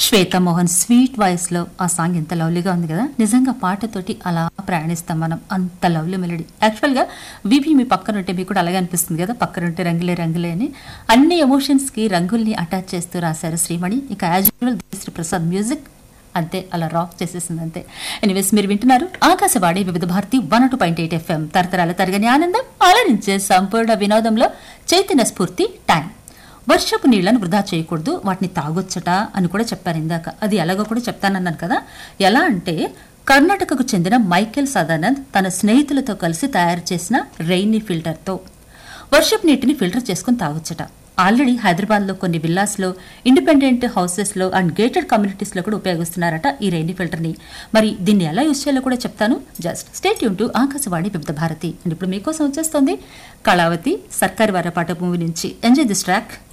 శ్వేత Mohan sweet voice లో ఆ song ఎంత లవ్లీగా ఉంది కదా నిజంగా పాటతోటి అలా ప్రయాణిస్తాం మనం అంత లవ్లీ మెలడీ యాక్చువల్ గా వివి మీ పక్కన ఉంటే మీకు కూడా అలాగే అనిపిస్తుంది కదా పక్కన ఉంటే రంగులే రంగులే అని అన్ని ఎమోషన్స్ కి రంగుల్ని అటాచ్ చేస్తూ రాశారు శ్రీమణి ఇక as usual Sri Prasad music అంతే అలా రాక్ చేసేసింది అంతే ఎనీవేస్ మీరు వింటున్నారు Akashvani Vividh Bharati one two point eight FM తరతరాల తరగని ఆనందం అలరించే సంపూర్ణ వినోదంలో చైతన్య స్ఫూర్తి టైం వర్షపు నీళ్లను వృధా చేయకూడదు వాటిని తాగొచ్చట అని కూడా చెప్పారు ఇందాక అది ఎలాగో కూడా చెప్తానన్నాను కదా ఎలా అంటే కర్ణాటకకు చెందిన మైకేల్ సదానంద్ తన స్నేహితులతో కలిసి తయారు చేసిన రెయినీ ఫిల్టర్తో వర్షపు నీటిని ఫిల్టర్ చేసుకుని తాగొచ్చట ఆల్రెడీ హైదరాబాద్లో కొన్ని విల్లాస్లో ఇండిపెండెంట్ హౌసెస్లో అండ్ గేటెడ్ కమ్యూనిటీస్లో కూడా ఉపయోగిస్తున్నారట ఈ రెయినీ ఫిల్టర్ని మరి దీన్ని ఎలా యూజ్ చేయాలో కూడా చెప్తాను జస్ట్ స్టేట్ యూన్ టు ఆకాశవాణి వివిధ భారతి అండ్ ఇప్పుడు మీకోసం వచ్చేస్తుంది కళావతి సర్కారి వారపాట మూవీ నుంచి ఎంజాయ్ దిస్ ట్రాక్